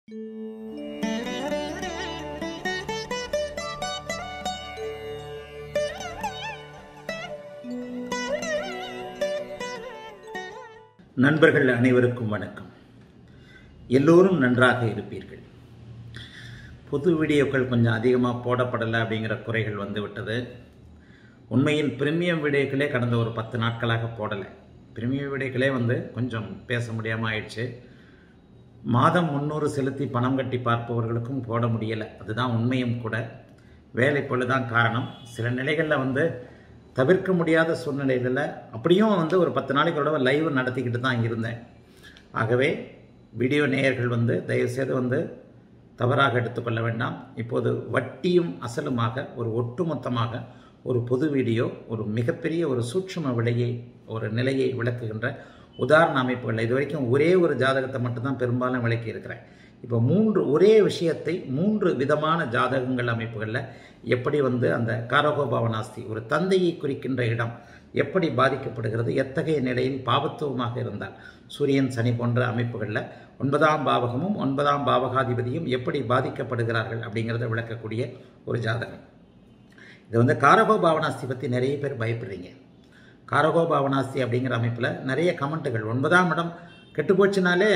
நண்பர்கள் அனைவருக்கும் வணக்கம் எல்லோரும் நன்றாக இருப்பீர்கள் புது வீடியோக்கள் கொஞ்சம் அதிகமாக போடப்படலை அப்படிங்கிற குறைகள் வந்து விட்டது உண்மையில் பிரீமியம் வீடியோக்களே கடந்த ஒரு பத்து நாட்களாக போடலை பிரீமியம் வீடியோக்களே வந்து கொஞ்சம் பேச முடியாமல் ஆயிடுச்சு மாதம் முந்நூறு செலுத்தி பணம் கட்டி பார்ப்பவர்களுக்கும் போட முடியலை அதுதான் உண்மையும் கூட வேலை தான் காரணம் சில நிலைகளில் வந்து தவிர்க்க முடியாத சூழ்நிலைகளில் அப்படியும் வந்து ஒரு பத்து நாளைக்கு ஒரு லைவ் நடத்திக்கிட்டு தான் இருந்தேன் ஆகவே வீடியோ நேயர்கள் வந்து தயவுசெய்து வந்து தவறாக எடுத்துக்கொள்ள வேண்டாம் இப்போது வட்டியும் அசலுமாக ஒரு ஒட்டுமொத்தமாக ஒரு பொது வீடியோ ஒரு மிகப்பெரிய ஒரு சூட்சும விலையை ஒரு நிலையை விளக்குகின்ற உதாரண அமைப்புகள் இது வரைக்கும் ஒரே ஒரு ஜாதகத்தை மட்டும்தான் பெரும்பாலும் விளக்கி இருக்கிறேன் இப்போ மூன்று ஒரே விஷயத்தை மூன்று விதமான ஜாதகங்கள் அமைப்புகளில் எப்படி வந்து அந்த காரகோபாவனாஸ்தி ஒரு தந்தையை குறிக்கின்ற இடம் எப்படி பாதிக்கப்படுகிறது எத்தகைய நிலையில் பாவத்துவமாக இருந்தால் சூரியன் சனி போன்ற அமைப்புகளில் ஒன்பதாம் பாவகமும் ஒன்பதாம் பாவகாதிபதியும் எப்படி பாதிக்கப்படுகிறார்கள் அப்படிங்கிறத விளக்கக்கூடிய ஒரு ஜாதகம் இது வந்து காரகோ பாவனாஸ்தி பற்றி நிறைய பேர் பயப்படுறீங்க காரகோ பாவனாஸ்தி அப்படிங்கிற அமைப்பில் நிறைய கமெண்ட்டுகள் ஒன்பதாம் இடம் கெட்டுப்போச்சுனாலே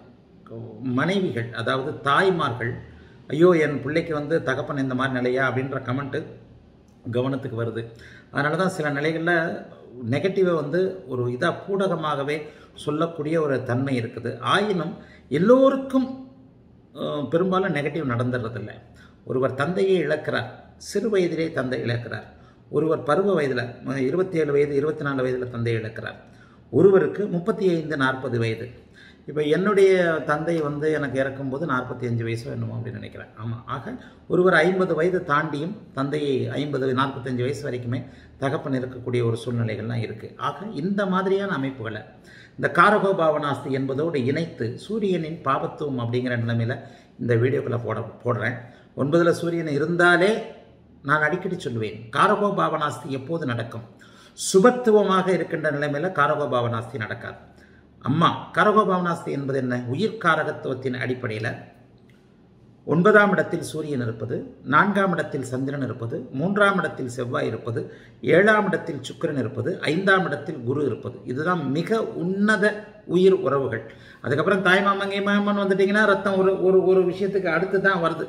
மனைவிகள் அதாவது தாய்மார்கள் ஐயோ என் பிள்ளைக்கு வந்து தகப்பன் இந்த மாதிரி நிலையா அப்படின்ற கமெண்ட்டு கவனத்துக்கு வருது அதனால தான் சில நிலைகளில் நெகட்டிவை வந்து ஒரு இதாக பூடகமாகவே சொல்லக்கூடிய ஒரு தன்மை இருக்குது ஆயினும் எல்லோருக்கும் பெரும்பாலும் நெகட்டிவ் நடந்துடுறதில்ல ஒருவர் தந்தையை இழக்கிறார் சிறு வயதிலே தந்தை இழக்கிறார் ஒருவர் பருவ வயதில் இருபத்தி ஏழு வயது இருபத்தி நாலு வயதில் தந்தை இழக்கிறார் ஒருவருக்கு முப்பத்தி ஐந்து நாற்பது வயது இப்போ என்னுடைய தந்தை வந்து எனக்கு இறக்கும்போது நாற்பத்தி அஞ்சு வயசு வேணுமோ அப்படின்னு நினைக்கிறேன் ஆமாம் ஆக ஒருவர் ஐம்பது வயது தாண்டியும் தந்தையை ஐம்பது நாற்பத்தஞ்சு வயசு வரைக்குமே தகப்பன் இருக்கக்கூடிய ஒரு சூழ்நிலைகள்லாம் இருக்குது ஆக இந்த மாதிரியான அமைப்புகளை இந்த காரகோ பாவனாஸ்தி என்பதோடு இணைத்து சூரியனின் பாவத்துவம் அப்படிங்கிற நிலைமையில் இந்த வீடியோக்களை போட போடுறேன் ஒன்பதில் சூரியன் இருந்தாலே நான் அடிக்கடி சொல்லுவேன் காரகோ பாவனாஸ்தி எப்போது நடக்கும் சுபத்துவமாக இருக்கின்ற நிலைமையில் காரகோ பாவனாஸ்தி நடக்காது அம்மா கரகோபாவனாஸ்தி என்பது என்ன உயிர் காரகத்துவத்தின் அடிப்படையில் ஒன்பதாம் இடத்தில் சூரியன் இருப்பது நான்காம் இடத்தில் சந்திரன் இருப்பது மூன்றாம் இடத்தில் செவ்வாய் இருப்பது ஏழாம் இடத்தில் சுக்கிரன் இருப்பது ஐந்தாம் இடத்தில் குரு இருப்பது இதுதான் மிக உன்னத உயிர் உறவுகள் அதுக்கப்புறம் தாய்மாமங்க மாமன் வந்துட்டிங்கன்னா ரத்தம் ஒரு ஒரு ஒரு விஷயத்துக்கு அடுத்து தான் வருது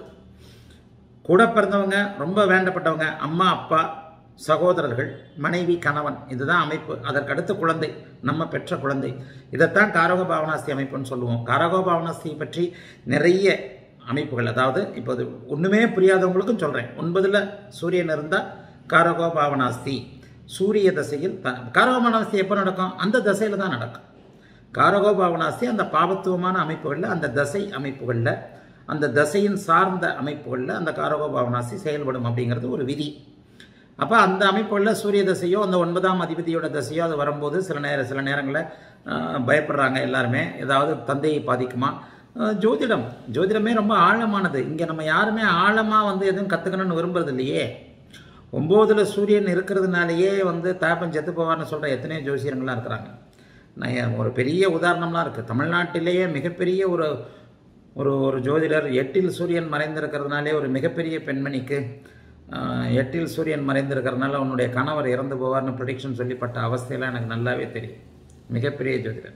கூட பிறந்தவங்க ரொம்ப வேண்டப்பட்டவங்க அம்மா அப்பா சகோதரர்கள் மனைவி கணவன் இதுதான் அமைப்பு அதற்கு அடுத்த குழந்தை நம்ம பெற்ற குழந்தை இதைத்தான் காரகோ பாவனாஸ்தி அமைப்புன்னு சொல்லுவோம் காரகோ பாவனாஸ்தியை பற்றி நிறைய அமைப்புகள் அதாவது இப்போது ஒன்றுமே புரியாதவங்களுக்கும் சொல்கிறேன் ஒன்பதில் சூரியன் இருந்தால் காரகோ பாவனாஸ்தி சூரிய தசையில் த காரகோ பாவனாஸ்தி எப்போ நடக்கும் அந்த தசையில் தான் நடக்கும் காரகோ பாவனாஸ்தி அந்த பாவத்துவமான அமைப்புகளில் அந்த தசை அமைப்புகளில் அந்த தசையின் சார்ந்த அமைப்புகளில் அந்த காரகோ பாவனாஸ்தி செயல்படும் அப்படிங்கிறது ஒரு விதி அப்போ அந்த அமைப்புகளில் சூரிய தசையோ அந்த ஒன்பதாம் அதிபதியோட தசையோ அது வரும்போது சில நேர சில நேரங்களில் பயப்படுறாங்க எல்லாருமே ஏதாவது தந்தையை பாதிக்குமா ஜோதிடம் ஜோதிடமே ரொம்ப ஆழமானது இங்கே நம்ம யாருமே ஆழமாக வந்து எதுவும் கற்றுக்கணும்னு விரும்புறது இல்லையே ஒம்போதில் சூரியன் இருக்கிறதுனாலேயே வந்து தாப்பன் செத்து போவார்னு சொல்கிற எத்தனையோ ஜோசியர்கள்லாம் இருக்கிறாங்க நான் ஒரு பெரிய உதாரணம்லாம் இருக்குது தமிழ்நாட்டிலேயே மிகப்பெரிய ஒரு ஒரு ஒரு ஜோதிடர் எட்டில் சூரியன் மறைந்திருக்கிறதுனாலே ஒரு மிகப்பெரிய பெண்மணிக்கு எட்டில் சூரியன் மறைந்திருக்கிறதுனால உன்னுடைய கணவர் இறந்து போவார்னு ப்ரொடிக்ஷன் சொல்லிப்பட்ட அவஸ்தையெல்லாம் எனக்கு நல்லாவே தெரியும் மிகப்பெரிய ஜோதிடர்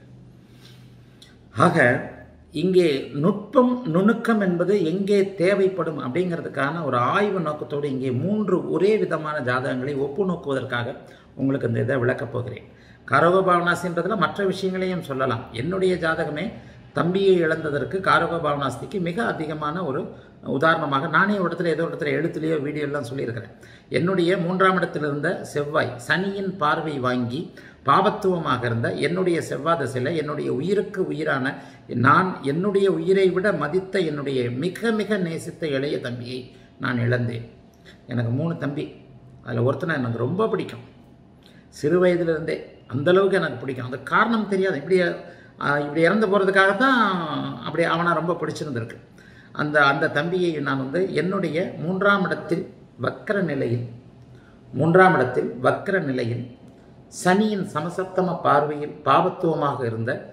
ஆக இங்கே நுட்பம் நுணுக்கம் என்பது எங்கே தேவைப்படும் அப்படிங்கிறதுக்கான ஒரு ஆய்வு நோக்கத்தோடு இங்கே மூன்று ஒரே விதமான ஜாதகங்களை ஒப்பு நோக்குவதற்காக உங்களுக்கு இந்த இதை விளக்கப் போகிறேன் கரகோபாவனாசின்றதில் மற்ற விஷயங்களையும் சொல்லலாம் என்னுடைய ஜாதகமே தம்பியை இழந்ததற்கு காரகோ பாவனாஸ்திக்கு மிக அதிகமான ஒரு உதாரணமாக நானே ஒரு இடத்துல ஏதோ இடத்துல எழுத்துலேயோ வீடியோலாம் சொல்லியிருக்கிறேன் என்னுடைய மூன்றாம் இடத்தில் இருந்த செவ்வாய் சனியின் பார்வை வாங்கி பாவத்துவமாக இருந்த என்னுடைய செவ்வாய் திசையில் என்னுடைய உயிருக்கு உயிரான நான் என்னுடைய உயிரை விட மதித்த என்னுடைய மிக மிக நேசித்த இளைய தம்பியை நான் இழந்தேன் எனக்கு மூணு தம்பி அதில் ஒருத்தனை எனக்கு ரொம்ப பிடிக்கும் சிறு வயதிலிருந்தே அந்தளவுக்கு எனக்கு பிடிக்கும் அது காரணம் தெரியாது இப்படி இப்படி இறந்து போகிறதுக்காக தான் அப்படி அவனை ரொம்ப பிடிச்சிருந்திருக்கு அந்த அந்த தம்பியை நான் வந்து என்னுடைய மூன்றாம் இடத்தில் வக்கர நிலையில் மூன்றாம் இடத்தில் வக்கர நிலையில் சனியின் சமசப்தம பார்வையில் பாவத்துவமாக இருந்த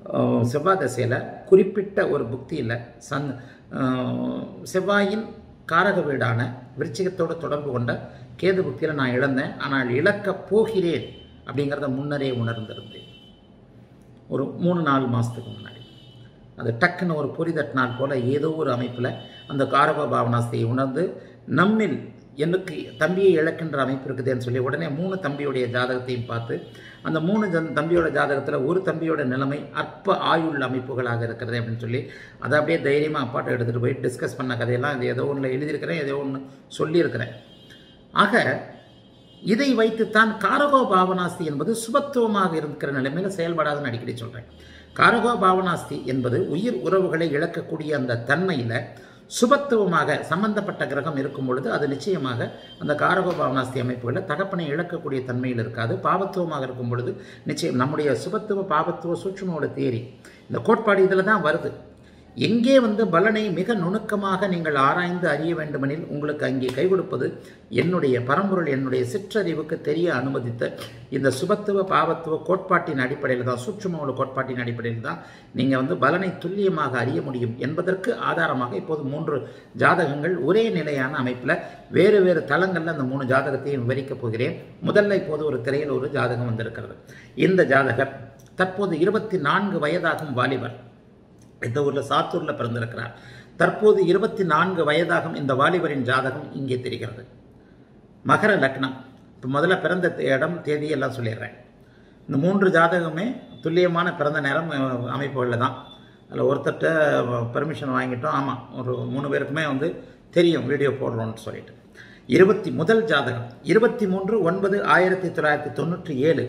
அஹ், செவ்வாய் திசையில் குறிப்பிட்ட ஒரு புக்தியில் சந் அஹ், செவ்வாயின் காரக வீடான விருச்சிகத்தோடு தொடர்பு கொண்ட கேது புக்தியில் நான் இழந்தேன் ஆனால் இழக்கப் போகிறேன் அப்படிங்கிறத முன்னரே உணர்ந்திருந்தேன் ஒரு மூணு நாலு மாதத்துக்கு முன்னாடி அது டக்குன்னு ஒரு பொறி தட்டினால் போல ஏதோ ஒரு அமைப்பில் அந்த காரக பாவனாஸ்தியை உணர்ந்து நம்மில் எனக்கு தம்பியை இழக்கின்ற அமைப்பு இருக்குதுன்னு சொல்லி உடனே மூணு தம்பியுடைய ஜாதகத்தையும் பார்த்து அந்த மூணு ஜன் தம்பியோட ஜாதகத்தில் ஒரு தம்பியோட நிலைமை அற்ப ஆயுள் அமைப்புகளாக இருக்கிறது அப்படின்னு சொல்லி அதை அப்படியே தைரியமாக அப்பாட்ட எடுத்துகிட்டு போய் டிஸ்கஸ் பண்ண கதையெல்லாம் இது ஏதோ ஒன்று எழுதியிருக்கிறேன் ஏதோ ஒன்று சொல்லியிருக்கிறேன் ஆக இதை வைத்துத்தான் காரகோ பாவனாஸ்தி என்பது சுபத்துவமாக இருக்கிற நிலைமையில செயல்படாதுன்னு அடிக்கடி சொல்றேன் காரகோ பாவனாஸ்தி என்பது உயிர் உறவுகளை இழக்கக்கூடிய அந்த தன்மையில சுபத்துவமாக சம்பந்தப்பட்ட கிரகம் இருக்கும் பொழுது அது நிச்சயமாக அந்த காரகோ பாவனாஸ்தி அமைப்புகளில் தகப்பனை இழக்கக்கூடிய தன்மையில் இருக்காது பாவத்துவமாக இருக்கும் பொழுது நிச்சயம் நம்முடைய சுபத்துவ பாவத்துவ சூட்சுமோட தேரி இந்த கோட்பாடு இதில் தான் வருது எங்கே வந்து பலனை மிக நுணுக்கமாக நீங்கள் ஆராய்ந்து அறிய வேண்டுமெனில் உங்களுக்கு அங்கே கை கொடுப்பது என்னுடைய பரம்பொருள் என்னுடைய சிற்றறிவுக்கு தெரிய அனுமதித்த இந்த சுபத்துவ பாவத்துவ கோட்பாட்டின் அடிப்படையில் தான் சூட்சுமோட கோட்பாட்டின் அடிப்படையில் தான் நீங்கள் வந்து பலனை துல்லியமாக அறிய முடியும் என்பதற்கு ஆதாரமாக இப்போது மூன்று ஜாதகங்கள் ஒரே நிலையான அமைப்பில் வேறு வேறு தளங்களில் அந்த மூணு ஜாதகத்தையும் விவரிக்கப் போகிறேன் முதல்ல இப்போது ஒரு திரையில் ஒரு ஜாதகம் வந்திருக்கிறது இந்த ஜாதகர் தற்போது இருபத்தி நான்கு வயதாகும் வாலிபர் இந்த ஊரில் சாத்தூரில் பிறந்திருக்கிறார் தற்போது இருபத்தி நான்கு வயதாகும் இந்த வாலிபரின் ஜாதகம் இங்கே தெரிகிறது மகர லக்னம் இப்போ முதல்ல பிறந்த தே- இடம் தேதி எல்லாம் சொல்லிடுறேன் இந்த மூன்று ஜாதகமே துல்லியமான பிறந்த நேரம் அஹ், அமைப்புகளில் தான் அதில் ஒருத்தர்கிட்ட பெர்மிஷன் வாங்கிட்டோம் ஆமாம் ஒரு மூணு பேருக்குமே வந்து தெரியும் வீடியோ போடுறோம்னு சொல்லிட்டு இருபத்தி முதல் ஜாதகம் இருபத்தி மூன்று ஒன்பது ஆயிரத்தி தொள்ளாயிரத்தி தொண்ணூற்றி ஏழு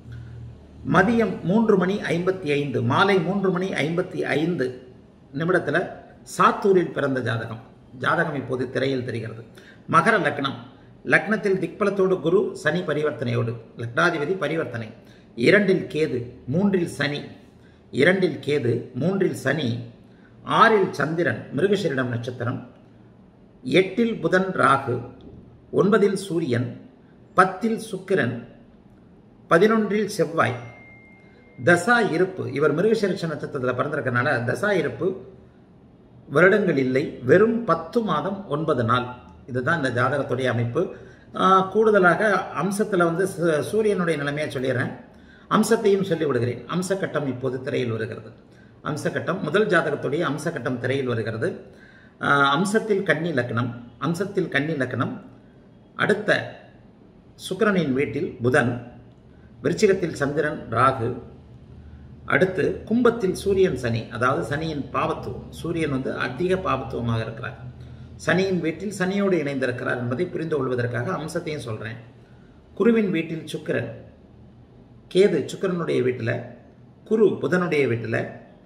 மதியம் மூன்று மணி ஐம்பத்தி ஐந்து மாலை மூன்று மணி ஐம்பத்தி ஐந்து நிமிடத்தில் சாத்தூரில் பிறந்த ஜாதகம் ஜாதகம் இப்போது திரையில் தெரிகிறது மகர லக்னம் லக்னத்தில் திக்பலத்தோடு குரு சனி பரிவர்த்தனையோடு லக்னாதிபதி பரிவர்த்தனை இரண்டில் கேது மூன்றில் சனி இரண்டில் கேது மூன்றில் சனி ஆறில் சந்திரன் மிருகசரிடம் நட்சத்திரம் எட்டில் புதன் ராகு ஒன்பதில் சூரியன் பத்தில் சுக்கிரன் பதினொன்றில் செவ்வாய் தசா இருப்பு இவர் மிருகசீரிஷ நட்சத்திரத்தில் பிறந்திருக்கனால தசா இருப்பு வருடங்கள் இல்லை வெறும் பத்து மாதம் ஒன்பது நாள் இதுதான் இந்த ஜாதகத்துடைய அமைப்பு ஆஹ், கூடுதலாக அம்சத்தில் வந்து சு- சூரியனுடைய நிலைமையை சொல்லிடுறேன் அம்சத்தையும் சொல்லி விடுகிறேன் அம்சக்கட்டம் இப்போது திரையில் வருகிறது அம்சக்கட்டம் முதல் ஜாதகத்துடைய அம்சக்கட்டம் திரையில் வருகிறது ஆஹ், அம்சத்தில் கன்னி லக்னம் அம்சத்தில் கன்னி லக்னம் அடுத்த சுக்கிரனின் வீட்டில் புதன் விருச்சிகத்தில் சந்திரன் ராகு அடுத்து கும்பத்தில் சூரியன் சனி அதாவது சனியின் பாவத்துவம் சூரியன் வந்து அதிக பாவத்துவமாக இருக்கிறார் சனியின் வீட்டில் சனியோடு இணைந்திருக்கிறார் என்பதை புரிந்து கொள்வதற்காக அம்சத்தையும் சொல்கிறேன் குருவின் வீட்டில் சுக்கிரன் கேது சுக்கிரனுடைய வீட்டில் குரு புதனுடைய வீட்டில்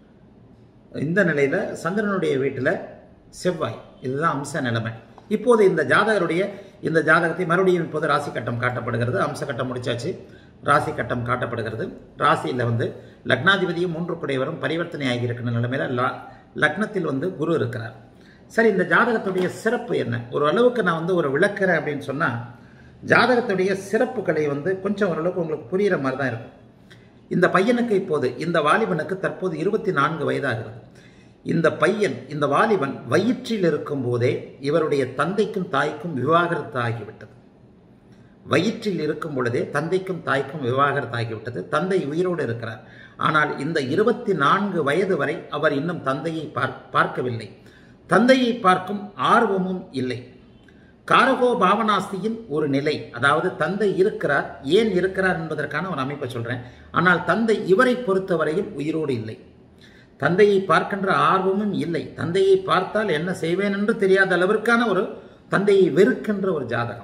இந்த நிலையில் சந்திரனுடைய வீட்டில் செவ்வாய் இதுதான் அம்ச நிலைமை இப்போது இந்த ஜாதகருடைய இந்த ஜாதகத்தை மறுபடியும் இப்போது ராசி கட்டம் காட்டப்படுகிறது அம்ச கட்டம் முடிச்சாச்சு ராசி கட்டம் காட்டப்படுகிறது ராசியில் வந்து லக்னாதிபதியும் மூன்று குடையவரும் பரிவர்த்தனை ஆகியிருக்கிற நிலைமையில ல- லக்னத்தில் வந்து குரு இருக்கிறார் சரி இந்த ஜாதகத்துடைய சிறப்பு என்ன ஒரு அளவுக்கு நான் வந்து ஒரு விளக்குறேன் அப்படின்னு சொன்னால் ஜாதகத்துடைய சிறப்புகளை வந்து கொஞ்சம் ஓரளவுக்கு உங்களுக்கு புரிகிற மாதிரி தான் இருக்கும் இந்த பையனுக்கு இப்போது இந்த வாலிபனுக்கு தற்போது இருபத்தி நான்கு வயதாகிறது இந்த பையன் இந்த வாலிபன் வயிற்றில் இருக்கும் போதே இவருடைய தந்தைக்கும் தாய்க்கும் விவாகரத்து ஆகிவிட்டது வயிற்றில் இருக்கும் பொழுதே தந்தைக்கும் தாய்க்கும் விவாகரத்து ஆகிவிட்டது தந்தை உயிரோடு இருக்கிறார் ஆனால் இந்த இருபத்தி நான்கு வயது வரை அவர் இன்னும் தந்தையை பார்- பார்க்கவில்லை தந்தையை பார்க்கும் ஆர்வமும் இல்லை காரகோ பாவனாஸ்தியின் ஒரு நிலை அதாவது தந்தை இருக்கிறார் ஏன் இருக்கிறார் என்பதற்கான ஒரு அமைப்பை சொல்றேன் ஆனால் தந்தை இவரை பொறுத்தவரையில் உயிரோடு இல்லை தந்தையை பார்க்கின்ற ஆர்வமும் இல்லை தந்தையை பார்த்தால் என்ன செய்வேன் என்று தெரியாத அளவிற்கான ஒரு தந்தையை வெறுக்கின்ற ஒரு ஜாதகம்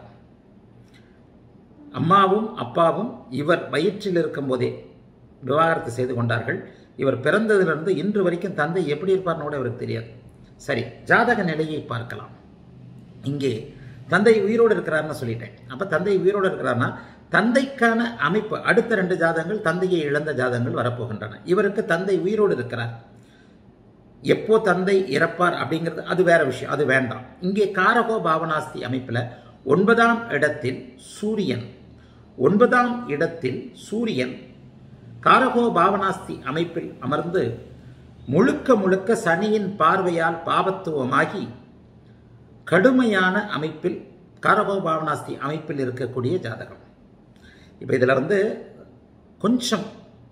அம்மாவும் அப்பாவும் இவர் வயிற்றில் இருக்கும்போதே விவாகரத்து செய்து கொண்டார்கள் இவர் பிறந்ததிலிருந்து இன்று வரைக்கும் தந்தை எப்படி இருப்பார்னு கூட இவருக்கு தெரியாது சரி ஜாதக நிலையை பார்க்கலாம் இங்கே தந்தை உயிரோடு இருக்கிறார்னு சொல்லிட்டேன் அப்ப தந்தை உயிரோடு இருக்கிறார்னா தந்தைக்கான அமைப்பு அடுத்த ரெண்டு ஜாதகங்கள் தந்தையை இழந்த ஜாதகங்கள் வரப்போகின்றன இவருக்கு தந்தை உயிரோடு இருக்கிறார் எப்போ தந்தை இறப்பார் அப்படிங்கிறது அது வேற விஷயம் அது வேண்டாம் இங்கே காரகோ பாவனாஸ்தி அமைப்பில் ஒன்பதாம் இடத்தில் சூரியன் ஒன்பதாம் இடத்தில் சூரியன் காரகோ பாவனாஸ்தி அமைப்பில் அமர்ந்து முழுக்க முழுக்க சனியின் பார்வையால் பாவத்துவமாகி கடுமையான அமைப்பில் காரகோ பாவனாஸ்தி அமைப்பில் இருக்கக்கூடிய ஜாதகம் இப்போ இதில் வந்து கொஞ்சம்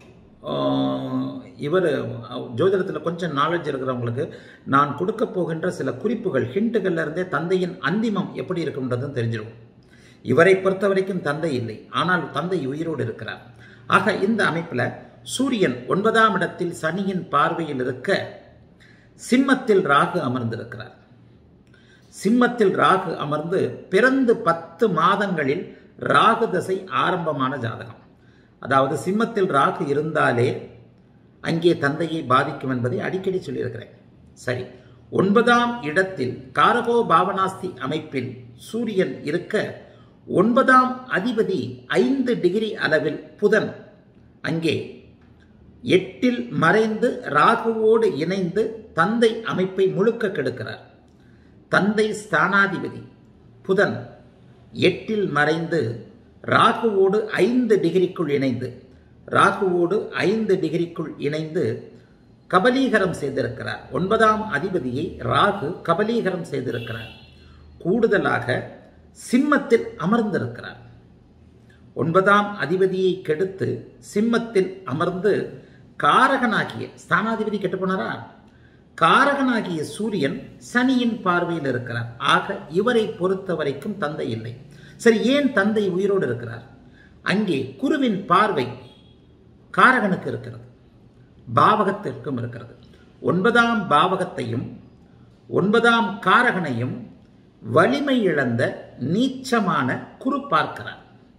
இவர் ஜோதிடத்தில் கொஞ்சம் நாலேஜ் இருக்கிறவங்களுக்கு நான் கொடுக்க போகின்ற சில குறிப்புகள் ஹிண்ட்டுகள்ல இருந்தே தந்தையின் அந்திமம் எப்படி இருக்கும்ன்றதும் தெரிஞ்சிடும் இவரை பொறுத்த வரைக்கும் தந்தை இல்லை ஆனால் தந்தை உயிரோடு இருக்கிறார் ஆக இந்த அமைப்பில் சூரியன் ஒன்பதாம் இடத்தில் சனியின் பார்வையில் இருக்க சிம்மத்தில் ராகு அமர்ந்திருக்கிறார் சிம்மத்தில் ராகு அமர்ந்து பிறந்து பத்து மாதங்களில் ராகு தசை ஆரம்பமான ஜாதகம் அதாவது சிம்மத்தில் ராகு இருந்தாலே அங்கே தந்தையை பாதிக்கும் என்பதை அடிக்கடி சொல்லியிருக்கிறேன் சரி ஒன்பதாம் இடத்தில் காரகோ பாவனாஸ்தி அமைப்பில் சூரியன் இருக்க ஒன்பதாம் அதிபதி ஐந்து டிகிரி அளவில் புதன் அங்கே எட்டில் மறைந்து ராகுவோடு இணைந்து தந்தை அமைப்பை முழுக்க கெடுக்கிறார் தந்தை ஸ்தானாதிபதி புதன் எட்டில் மறைந்து ராகுவோடு ஐந்து டிகிரிக்குள் இணைந்து ராகுவோடு ஐந்து டிகிரிக்குள் இணைந்து கபலீகரம் செய்திருக்கிறார் ஒன்பதாம் அதிபதியை ராகு கபலீகரம் செய்திருக்கிறார் கூடுதலாக சிம்மத்தில் அமர்ந்திருக்கிறார் ஒன்பதாம் அதிபதியை கெடுத்து சிம்மத்தில் அமர்ந்து காரகனாகிய ஸ்தானாதிபதி கெட்டு போனாரா காரகனாகிய சூரியன் சனியின் பார்வையில் இருக்கிறார் ஆக இவரை பொறுத்த வரைக்கும் தந்தை இல்லை சரி ஏன் தந்தை உயிரோடு இருக்கிறார் அங்கே குருவின் பார்வை காரகனுக்கு இருக்கிறது பாவகத்திற்கும் இருக்கிறது ஒன்பதாம் பாவகத்தையும் ஒன்பதாம் காரகனையும் வலிமை இழந்த நீச்சமான குரு பார்க்கிறார்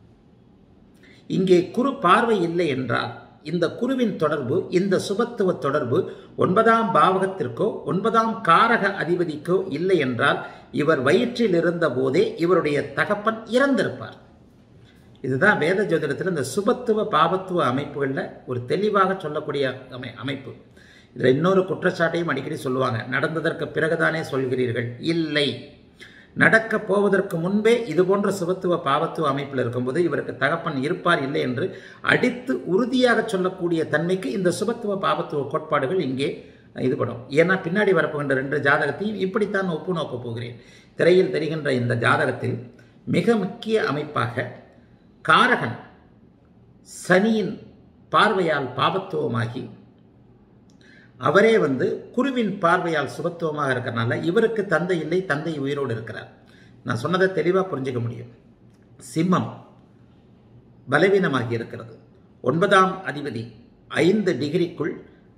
இங்கே குரு பார்வை இல்லை என்றால் இந்த குருவின் தொடர்பு இந்த சுபத்துவ தொடர்பு ஒன்பதாம் பாவகத்திற்கோ ஒன்பதாம் காரக அதிபதிக்கோ இல்லை என்றால் இவர் வயிற்றில் இருந்த போதே இவருடைய தகப்பன் இறந்திருப்பார் இதுதான் வேத ஜோதிடத்தில் இந்த சுபத்துவ பாபத்துவ அமைப்புகளில் ஒரு தெளிவாக சொல்லக்கூடிய அமை அமைப்பு இதில் இன்னொரு குற்றச்சாட்டையும் அடிக்கடி சொல்லுவாங்க நடந்ததற்கு பிறகுதானே சொல்கிறீர்கள் இல்லை நடக்க போவதற்கு முன்பே இது போன்ற சுபத்துவ பாவத்துவ அமைப்பில் இருக்கும்போது இவருக்கு தகப்பன் இருப்பார் இல்லை என்று அடித்து உறுதியாக சொல்லக்கூடிய தன்மைக்கு இந்த சுபத்துவ பாவத்துவ கோட்பாடுகள் இங்கே இதுபடும் ஏன்னா பின்னாடி வரப்போகின்ற ரெண்டு ஜாதகத்தையும் இப்படித்தான் ஒப்பு நோக்கப் போகிறேன் திரையில் தெரிகின்ற இந்த ஜாதகத்தில் மிக முக்கிய அமைப்பாக காரகன் சனியின் பார்வையால் பாபத்துவமாகி அவரே வந்து குருவின் பார்வையால் சுபத்துவமாக இருக்கிறனால இவருக்கு தந்தை இல்லை தந்தை உயிரோடு இருக்கிறார் நான் சொன்னதை தெளிவாக புரிஞ்சுக்க முடியும் சிம்மம் பலவீனமாகி இருக்கிறது ஒன்பதாம் அதிபதி ஐந்து டிகிரிக்குள்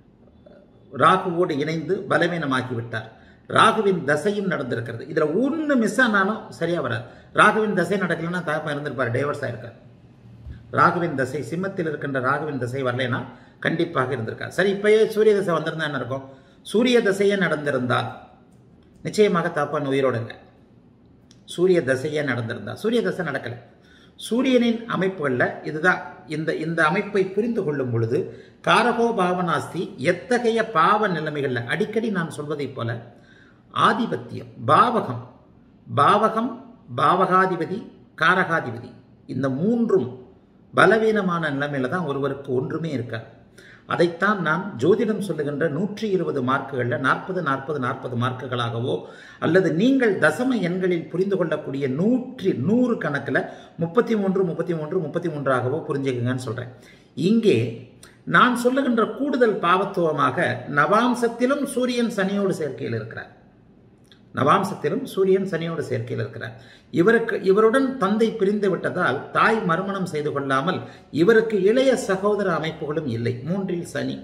ராகுவோடு இணைந்து பலவீனமாகி விட்டார் ராகுவின் தசையும் நடந்திருக்கிறது இதில் ஒன்று மிஸ் ஆனாலும் சரியாக வராது ராகுவின் தசை நடக்கலைன்னா தகப்பன் இருந்திருப்பார் டைவர்ஸ் ஆயிருக்கார் ராகுவின் தசை சிம்மத்தில் இருக்கின்ற ராகுவின் தசை வரலைன்னா கண்டிப்பாக இருந்திருக்கார் சரி இப்பயே சூரிய தசை வந்திருந்தா என்ன இருக்கும் சூரிய தசையே நடந்திருந்தால் நிச்சயமாக தகப்பன் உயிரோடு இல்லை சூரிய தசையே நடந்திருந்தால் சூரிய தசை நடக்கலை சூரியனின் அமைப்புகளில் இதுதான் இந்த இந்த அமைப்பை புரிந்து கொள்ளும் பொழுது காரகோ பாவனாஸ்தி எத்தகைய பாவ நிலைமைகளில் அடிக்கடி நான் சொல்வதைப் போல ஆதிபத்தியம் பாவகம் பாவகம் பாவகாதிபதி காரகாதிபதி இந்த மூன்றும் பலவீனமான நிலைமையில தான் ஒருவருக்கு ஒன்றுமே இருக்காது அதைத்தான் நான் ஜோதிடம் சொல்லுகின்ற நூற்றி இருபது மார்க்குகளில் நாற்பது நாற்பது நாற்பது மார்க்குகளாகவோ அல்லது நீங்கள் தசம எண்களில் புரிந்து கொள்ளக்கூடிய நூற்றி நூறு கணக்கில் முப்பத்தி மூன்று முப்பத்தி மூன்று முப்பத்தி மூன்றாகவோ புரிஞ்சுக்குங்கன்னு சொல்கிறேன் இங்கே நான் சொல்லுகின்ற கூடுதல் பாவத்துவமாக நவாம்சத்திலும் சூரியன் சனியோடு சேர்க்கையில் இருக்கிறார் நவாம்சத்திலும் சூரியன் சனியோடு சேர்க்கையில் இருக்கிறார் இவருக்கு இவருடன் தந்தை பிரிந்து விட்டதால் தாய் மறுமணம் செய்து கொள்ளாமல் இவருக்கு இளைய சகோதர அமைப்புகளும் இல்லை மூன்றில் சனி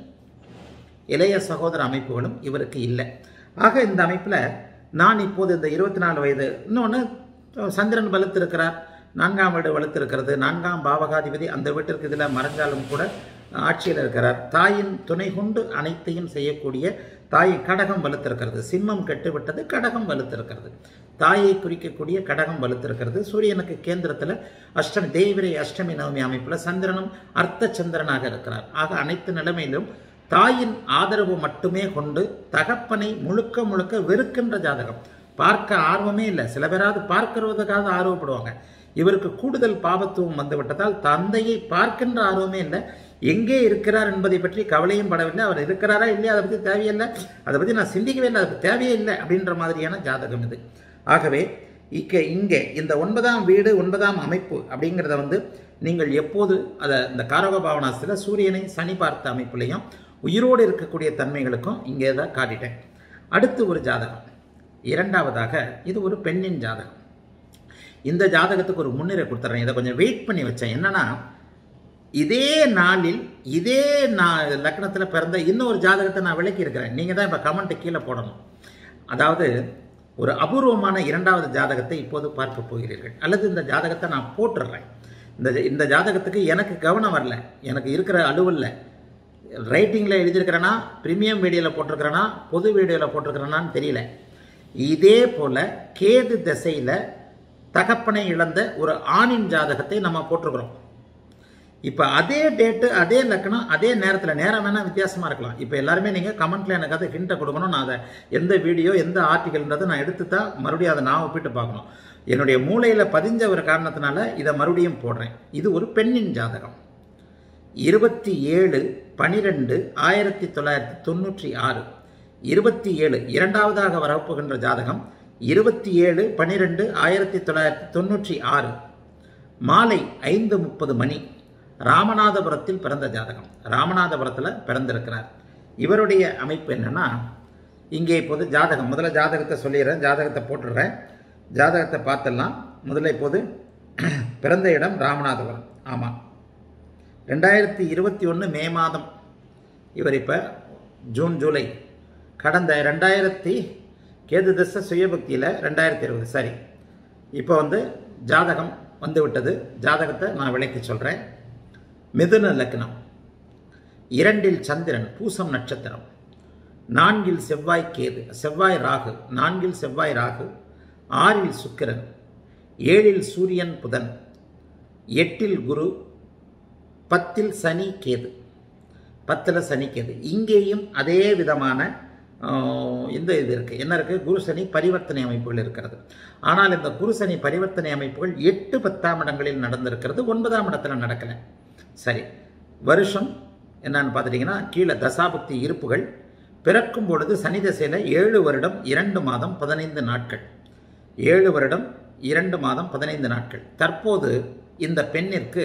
இளைய சகோதர அமைப்புகளும் இவருக்கு இல்லை ஆக இந்த அமைப்பில் நான் இப்போது இந்த இருபத்தி நாலு வயது இன்னொன்று சந்திரன் வலுத்திருக்கிறார் நான்காம் வீடு வலுத்திருக்கிறது நான்காம் பாவகாதிபதி அந்த வீட்டிற்கு இதில் மறைஞ்சாலும் கூட ஆட்சியில் இருக்கிறார் தாயின் துணை கொண்டு அனைத்தையும் செய்யக்கூடிய தாய் கடகம் வலுத்திருக்கிறது சிம்மம் கெட்டுவிட்டது கடகம் வலுத்திருக்கிறது தாயை குறிக்கக்கூடிய கடகம் வலுத்திருக்கிறது சூரியனுக்கு கேந்திரத்தில் அஷ்டமி தேய்விரை அஷ்டமி நவமி அமைப்பில் சந்திரனும் அர்த்த சந்திரனாக இருக்கிறார் ஆக அனைத்து நிலைமையிலும் தாயின் ஆதரவு மட்டுமே கொண்டு தகப்பனை முழுக்க முழுக்க வெறுக்கின்ற ஜாதகம் பார்க்க ஆர்வமே இல்லை சில பேராவது பார்க்கிறதுக்காக ஆர்வப்படுவாங்க இவருக்கு கூடுதல் பாவத்துவம் வந்துவிட்டதால் தந்தையை பார்க்கின்ற ஆர்வமே இல்லை எங்கே இருக்கிறார் என்பதை பற்றி கவலையும் படவில்லை அவர் இருக்கிறாரா இல்லையா அதை பற்றி தேவையில்லை அதை பற்றி நான் சிந்திக்கவே இல்லை அதுக்கு தேவையே இல்லை அப்படின்ற மாதிரியான ஜாதகம் இது ஆகவே இக்க இங்கே இந்த ஒன்பதாம் வீடு ஒன்பதாம் அமைப்பு அப்படிங்கிறத வந்து நீங்கள் எப்போது அதை இந்த காரக பாவனாசத்தில் சூரியனை சனி பார்த்த அமைப்புலையும் உயிரோடு இருக்கக்கூடிய தன்மைகளுக்கும் இங்கே தான் காட்டிட்டேன் அடுத்து ஒரு ஜாதகம் இரண்டாவதாக இது ஒரு பெண்ணின் ஜாதகம் இந்த ஜாதகத்துக்கு ஒரு முன்னுரை கொடுத்துட்றேன் இதை கொஞ்சம் வெயிட் பண்ணி வச்சேன் என்னன்னா இதே நாளில் இதே நா லக்னத்தில் பிறந்த இன்னொரு ஜாதகத்தை நான் விளக்கி இருக்கிறேன் நீங்கள் தான் இப்போ கமெண்ட்டை கீழே போடணும் அதாவது ஒரு அபூர்வமான இரண்டாவது ஜாதகத்தை இப்போது பார்க்க போகிறீர்கள் அல்லது இந்த ஜாதகத்தை நான் போட்டுடுறேன் இந்த இந்த ஜாதகத்துக்கு எனக்கு கவனம் வரல எனக்கு இருக்கிற அலுவலில் ரைட்டிங்கில் எழுதியிருக்கிறேன்னா ப்ரீமியம் வீடியோவில் போட்டிருக்கிறேன்னா பொது வீடியோவில் போட்டிருக்கிறேனான்னு தெரியல இதே போல் கேது திசையில் தகப்பனை இழந்த ஒரு ஆணின் ஜாதகத்தை நம்ம போட்டிருக்கிறோம் இப்போ அதே டேட்டு அதே லக்கணம் அதே நேரத்தில் நேரம் வேணால் வித்தியாசமாக இருக்கலாம் இப்போ எல்லாருமே நீங்கள் கமெண்ட்டில் எனக்கு அதை ஹிண்ட்டை கொடுக்கணும் நான் அதை எந்த வீடியோ எந்த ஆர்டிகல்ன்றதை நான் எடுத்து தான் மறுபடியும் அதை நான் ஒப்பிட்டு பார்க்கணும் என்னுடைய மூளையில் பதிஞ்ச ஒரு காரணத்தினால இதை மறுபடியும் போடுறேன் இது ஒரு பெண்ணின் ஜாதகம் இருபத்தி ஏழு பனிரெண்டு ஆயிரத்தி தொள்ளாயிரத்தி தொண்ணூற்றி ஆறு இருபத்தி ஏழு இரண்டாவதாக வரப்போகின்ற ஜாதகம் இருபத்தி ஏழு பனிரெண்டு ஆயிரத்தி தொள்ளாயிரத்தி தொண்ணூற்றி ஆறு மாலை ஐந்து முப்பது மணி ராமநாதபுரத்தில் பிறந்த ஜாதகம் ராமநாதபுரத்தில் பிறந்திருக்கிறார் இவருடைய அமைப்பு என்னன்னா இங்கே இப்போது ஜாதகம் முதல்ல ஜாதகத்தை சொல்லிடுறேன் ஜாதகத்தை போட்டுடுறேன் ஜாதகத்தை பார்த்துடலாம் முதல்ல இப்போது பிறந்த இடம் ராமநாதபுரம் ஆமாம் ரெண்டாயிரத்தி இருபத்தி ஒன்று மே மாதம் இவர் இப்போ ஜூன் ஜூலை கடந்த ரெண்டாயிரத்தி கேது தசை சுயபக்தியில் ரெண்டாயிரத்தி இருபது சரி இப்போ வந்து ஜாதகம் வந்து விட்டது ஜாதகத்தை நான் விளக்கி சொல்கிறேன் மிதுன லக்னம் இரண்டில் சந்திரன் பூசம் நட்சத்திரம் நான்கில் செவ்வாய் கேது செவ்வாய் ராகு நான்கில் செவ்வாய் ராகு ஆறில் சுக்கிரன் ஏழில் சூரியன் புதன் எட்டில் குரு பத்தில் சனி கேது பத்தில் சனி கேது இங்கேயும் அதே விதமான ஆஹ், இந்த இது இருக்குது என்ன இருக்குது குரு சனி பரிவர்த்தனை அமைப்புகள் இருக்கிறது ஆனால் இந்த குரு சனி பரிவர்த்தனை அமைப்புகள் எட்டு பத்தாம் இடங்களில் நடந்திருக்கிறது ஒன்பதாம் இடத்துல நடக்கலை சரி வருஷம் என்னன்னு பார்த்துட்டிங்கன்னா கீழே தசாபக்தி இருப்புகள் பிறக்கும் பொழுது சனி திசையில் ஏழு வருடம் இரண்டு மாதம் பதினைந்து நாட்கள் ஏழு வருடம் இரண்டு மாதம் பதினைந்து நாட்கள் தற்போது இந்த பெண்ணிற்கு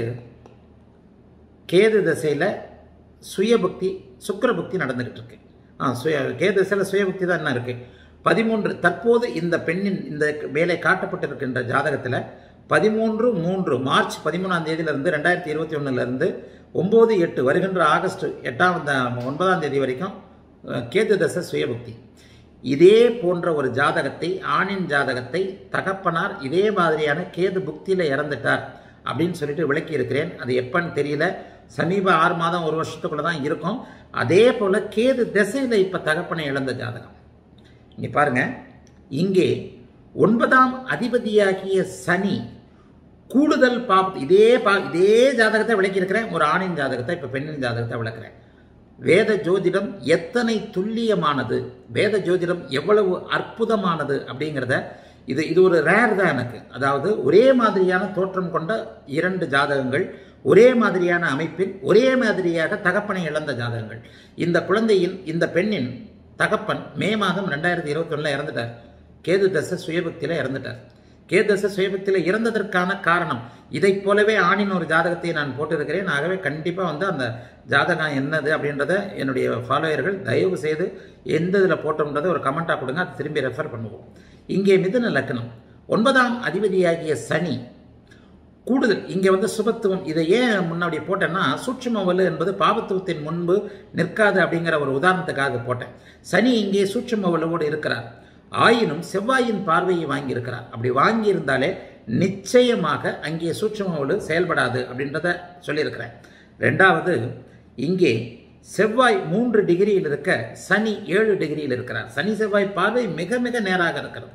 கேது திசையில் சுயபக்தி சுக்கிரபக்தி நடந்துகிட்டு இருக்கு ஆ சுய கேது திசையில் சுயபக்தி தான் என்ன இருக்கு பதிமூன்று தற்போது இந்த பெண்ணின் இந்த வேலை காட்டப்பட்டிருக்கின்ற ஜாதகத்தில் பதிமூன்று மூன்று மார்ச் பதிமூணாம் தேதியிலிருந்து ரெண்டாயிரத்தி இருபத்தி ஒன்றுலேருந்து ஒம்பது எட்டு வருகின்ற ஆகஸ்ட் எட்டாம் த- ஒன்பதாம் தேதி வரைக்கும் அஹ், கேது தசை சுயபக்தி இதே போன்ற ஒரு ஜாதகத்தை ஆணின் ஜாதகத்தை தகப்பனார் இதே மாதிரியான கேது புக்தியில் இறந்துட்டார் அப்படின்னு சொல்லிட்டு விளக்கி இருக்கிறேன் அது எப்பன்னு தெரியல சமீப ஆறு மாதம் ஒரு வருஷத்துக்குள்ள தான் இருக்கும் அதே போல கேது திசையில் இப்போ தகப்பனை இழந்த ஜாதகம் இங்கே பாருங்க இங்கே ஒன்பதாம் அதிபதியாகிய சனி கூடுதல் பாப் இதே பா இதே ஜாதகத்தை விளக்கியிருக்கிறேன் ஒரு ஆணின் ஜாதகத்தை இப்போ பெண்ணின் ஜாதகத்தை விளக்குறேன் வேத ஜோதிடம் எத்தனை துல்லியமானது வேத ஜோதிடம் எவ்வளவு அற்புதமானது அப்படிங்கிறத இது இது ஒரு ரேர் தான் எனக்கு அதாவது ஒரே மாதிரியான தோற்றம் கொண்ட இரண்டு ஜாதகங்கள் ஒரே மாதிரியான அமைப்பில் ஒரே மாதிரியாக தகப்பனை இழந்த ஜாதகங்கள் இந்த குழந்தையின் இந்த பெண்ணின் தகப்பன் மே மாதம் ரெண்டாயிரத்தி இருபத்தொன்னில் இறந்துட்டார் கேது தசை சுயபக்தியில் இறந்துட்டார் கேதச சுயபக்தியில் இறந்ததற்கான காரணம் இதைப் போலவே ஆணின் ஒரு ஜாதகத்தை நான் போட்டிருக்கிறேன் ஆகவே கண்டிப்பாக வந்து அந்த ஜாதகம் என்னது அப்படின்றத என்னுடைய ஃபாலோயர்கள் தயவு செய்து எந்த இதில் போட்டோம்ன்றதை ஒரு கமெண்ட்டாக கொடுங்க அதை திரும்பி ரெஃபர் பண்ணுவோம் இங்கே மிதுன லக்னம் ஒன்பதாம் அதிபதியாகிய சனி கூடுதல் இங்கே வந்து சுபத்துவம் இதை ஏன் முன்னாடி போட்டேன்னா சூட்சும வலு என்பது பாபத்துவத்தின் முன்பு நிற்காது அப்படிங்கிற ஒரு உதாரணத்துக்காக போட்டேன் சனி இங்கே சூட்சும வலுவோடு இருக்கிறார் ஆயினும் செவ்வாயின் பார்வையை வாங்கியிருக்கிறார் அப்படி வாங்கியிருந்தாலே நிச்சயமாக அங்கே சூட்சும வலு செயல்படாது அப்படின்றத சொல்லியிருக்கிறேன் ரெண்டாவது இங்கே செவ்வாய் மூன்று டிகிரியில் இருக்க சனி ஏழு டிகிரியில் இருக்கிறார் சனி செவ்வாய் பார்வை மிக மிக நேராக இருக்கிறது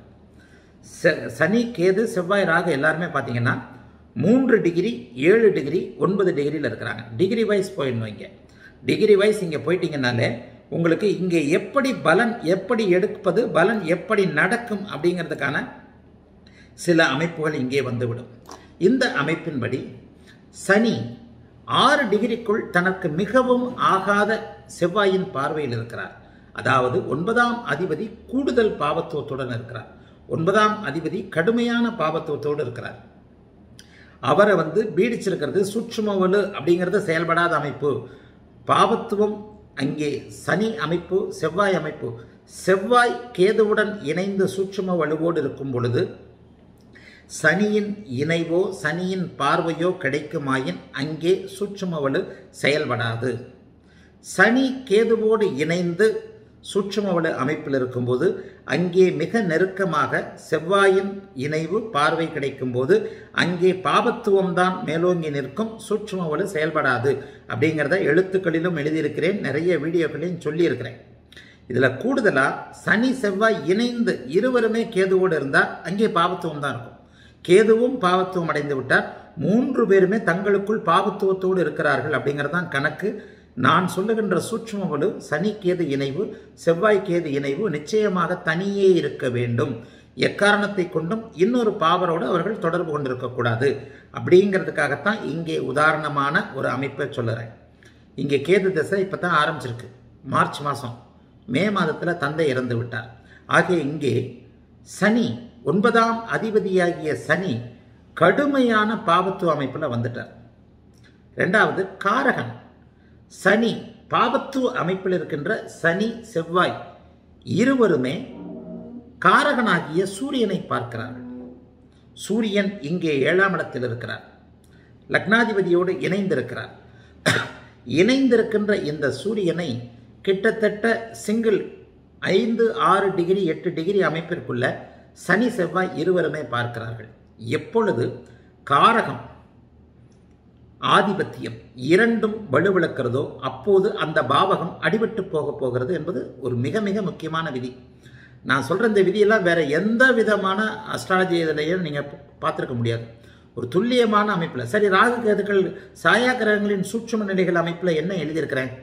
ச- சனி கேது செவ்வாய் ராகு எல்லாருமே பார்த்தீங்கன்னா மூன்று டிகிரி ஏழு டிகிரி ஒன்பது டிகிரியில் இருக்கிறாங்க டிகிரி வைஸ் போயிடணும் இங்கே டிகிரி வைஸ் இங்கே போயிட்டீங்கனாலே உங்களுக்கு இங்கே எப்படி பலன் எப்படி எடுப்பது பலன் எப்படி நடக்கும் அப்படிங்கிறதுக்கான சில அமைப்புகள் இங்கே வந்துவிடும் இந்த அமைப்பின்படி சனி ஆறு டிகிரிக்குள் தனக்கு மிகவும் ஆகாத செவ்வாயின் பார்வையில் இருக்கிறார் அதாவது ஒன்பதாம் அதிபதி கூடுதல் பாவத்துவத்துடன் இருக்கிறார் ஒன்பதாம் அதிபதி கடுமையான பாவத்துவத்தோடு இருக்கிறார் அவரை வந்து பீடிச்சிருக்கிறது சூட்சும வலு அப்படிங்கிறது செயல்படாத அமைப்பு பாவத்துவம் அங்கே சனி அமைப்பு செவ்வாய் அமைப்பு செவ்வாய் கேதுவுடன் இணைந்து சூட்சும வலுவோடு இருக்கும் பொழுது சனியின் இணைவோ சனியின் பார்வையோ கிடைக்குமாயின் அங்கே சூட்சும வலு செயல்படாது சனி கேதுவோடு இணைந்து சூட்சுமவள அமைப்பில் இருக்கும்போது அங்கே மிக நெருக்கமாக செவ்வாயின் இணைவு பார்வை கிடைக்கும்போது அங்கே பாபத்துவம் தான் மேலோங்கி நிற்கும் சூட்சுமவளு செயல்படாது அப்படிங்கிறத எழுத்துக்களிலும் எழுதியிருக்கிறேன் நிறைய வீடியோக்களையும் சொல்லியிருக்கிறேன் இதில் கூடுதலாக சனி செவ்வாய் இணைந்து இருவருமே கேதுவோடு இருந்தால் அங்கே பாபத்துவம் தான் இருக்கும் கேதுவும் பாவத்துவம் அடைந்து விட்டார் மூன்று பேருமே தங்களுக்குள் பாவத்துவத்தோடு இருக்கிறார்கள் அப்படிங்கிறது தான் கணக்கு நான் சொல்லுகின்ற சூட்சும வலு சனி கேது இணைவு செவ்வாய் கேது இணைவு நிச்சயமாக தனியே இருக்க வேண்டும் எக்காரணத்தை கொண்டும் இன்னொரு பாவரோடு அவர்கள் தொடர்பு கொண்டிருக்கக்கூடாது அப்படிங்கிறதுக்காகத்தான் இங்கே உதாரணமான ஒரு அமைப்பை சொல்லுறேன் இங்கே கேது திசை இப்போ தான் ஆரம்பிச்சிருக்கு மார்ச் மாதம் மே மாதத்தில் தந்தை இறந்து விட்டார் ஆகிய இங்கே சனி ஒன்பதாம் அதிபதியாகிய சனி கடுமையான பாவத்துவ அமைப்பில் வந்துட்டார் ரெண்டாவது காரகன் சனி பாவத்துவ அமைப்பில் இருக்கின்ற சனி செவ்வாய் இருவருமே காரகனாகிய சூரியனை பார்க்கிறார்கள் சூரியன் இங்கே ஏழாம் இடத்தில் இருக்கிறார் லக்னாதிபதியோடு இணைந்திருக்கிறார் இணைந்திருக்கின்ற இந்த சூரியனை கிட்டத்தட்ட சிங்கிள் ஐந்து ஆறு டிகிரி எட்டு டிகிரி அமைப்பிற்குள்ள சனி செவ்வாய் இருவருமே பார்க்கிறார்கள் எப்பொழுது காரகம் ஆதிபத்தியம் இரண்டும் வலுவிழக்கிறதோ அப்போது அந்த பாவகம் அடிபட்டு போக போகிறது என்பது ஒரு மிக மிக முக்கியமான விதி நான் சொல்கிற இந்த விதியெல்லாம் வேற எந்த விதமான அஸ்ட்ராலஜி இதிலையும் நீங்கள் பார்த்துருக்க முடியாது ஒரு துல்லியமான அமைப்பில் சரி ராகு கேதுக்கள் சாயா கிரகங்களின் சூட்சும நிலைகள் அமைப்பில் என்ன எழுதியிருக்கிறேன்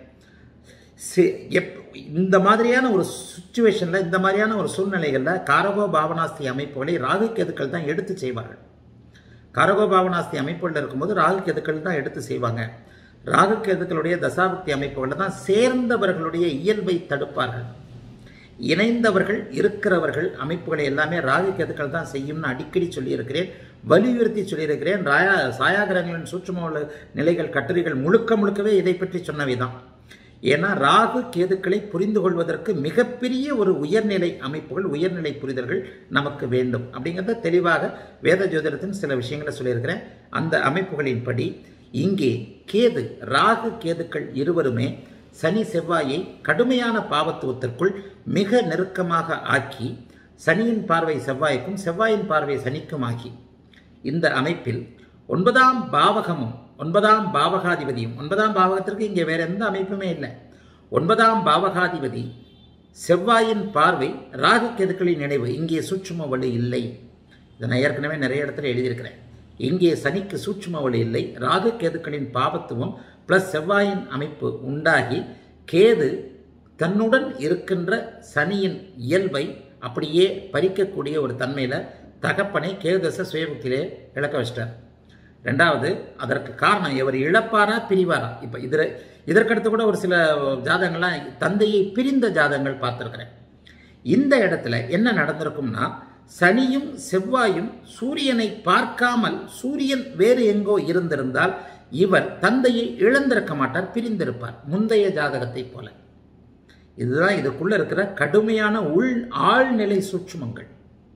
எப் இந்த மாதிரியான ஒரு சுச்சுவேஷனில் இந்த மாதிரியான ஒரு சூழ்நிலைகளில் காரகோ பாவனாஸ்தி அமைப்புகளை ராகு கேதுக்கள் தான் எடுத்து செய்வார்கள் காரகோ பாவனாஸ்தி அமைப்புகளில் இருக்கும்போது ராகு கேதுக்கள் தான் எடுத்து செய்வாங்க ராகு கேதுக்களுடைய தசாபக்தி அமைப்புகளில் தான் சேர்ந்தவர்களுடைய இயல்பை தடுப்பார்கள் இணைந்தவர்கள் இருக்கிறவர்கள் அமைப்புகளை எல்லாமே ராகு கேதுக்கள் தான் செய்யும்னு அடிக்கடி சொல்லியிருக்கிறேன் வலியுறுத்தி சொல்லியிருக்கிறேன் ராயா சாயாகிரகங்களின் சூட்சும நிலைகள் கட்டுரைகள் முழுக்க முழுக்கவே இதை பற்றி சொன்னவை தான் ஏன்னா ராகு கேதுக்களை புரிந்து கொள்வதற்கு மிகப்பெரிய ஒரு உயர்நிலை அமைப்புகள் உயர்நிலை புரிதல்கள் நமக்கு வேண்டும் அப்படிங்கிறத தெளிவாக வேத ஜோதிடத்தின் சில விஷயங்களை சொல்லியிருக்கிறேன் அந்த அமைப்புகளின்படி இங்கே கேது ராகு கேதுக்கள் இருவருமே சனி செவ்வாயை கடுமையான பாவத்துவத்திற்குள் மிக நெருக்கமாக ஆக்கி சனியின் பார்வை செவ்வாய்க்கும் செவ்வாயின் பார்வை சனிக்கும் ஆக்கி இந்த அமைப்பில் ஒன்பதாம் பாவகமும் ஒன்பதாம் பாவகாதிபதியும் ஒன்பதாம் பாவகத்திற்கு இங்கே வேற எந்த அமைப்புமே இல்லை ஒன்பதாம் பாவகாதிபதி செவ்வாயின் பார்வை ராகு கேதுக்களின் நினைவு இங்கே சூட்சும வலு இல்லை இதை நான் ஏற்கனவே நிறைய இடத்துல எழுதியிருக்கிறேன் இங்கே சனிக்கு சூட்சும வலு இல்லை ராகு கேதுக்களின் பாவத்துவம் பிளஸ் செவ்வாயின் அமைப்பு உண்டாகி கேது தன்னுடன் இருக்கின்ற சனியின் இயல்பை அப்படியே பறிக்கக்கூடிய ஒரு தன்மையில் தகப்பனை கேதுதச சுயபுத்திலே இழக்க வச்சிட்டார் ரெண்டாவது அதற்கு காரணம் இவர் இழப்பாரா பிரிவாரா இப்போ இதில் இதற்கடுத்து கூட ஒரு சில ஜாதகங்கள்லாம் தந்தையை பிரிந்த ஜாதகங்கள் பார்த்துருக்கிறேன் இந்த இடத்துல என்ன நடந்திருக்கும்னா சனியும் செவ்வாயும் சூரியனை பார்க்காமல் சூரியன் வேறு எங்கோ இருந்திருந்தால் இவர் தந்தையை இழந்திருக்க மாட்டார் பிரிந்திருப்பார் முந்தைய ஜாதகத்தை போல இதுதான் இதுக்குள்ள இருக்கிற கடுமையான உள் ஆழ்நிலை சூட்சுமங்கள்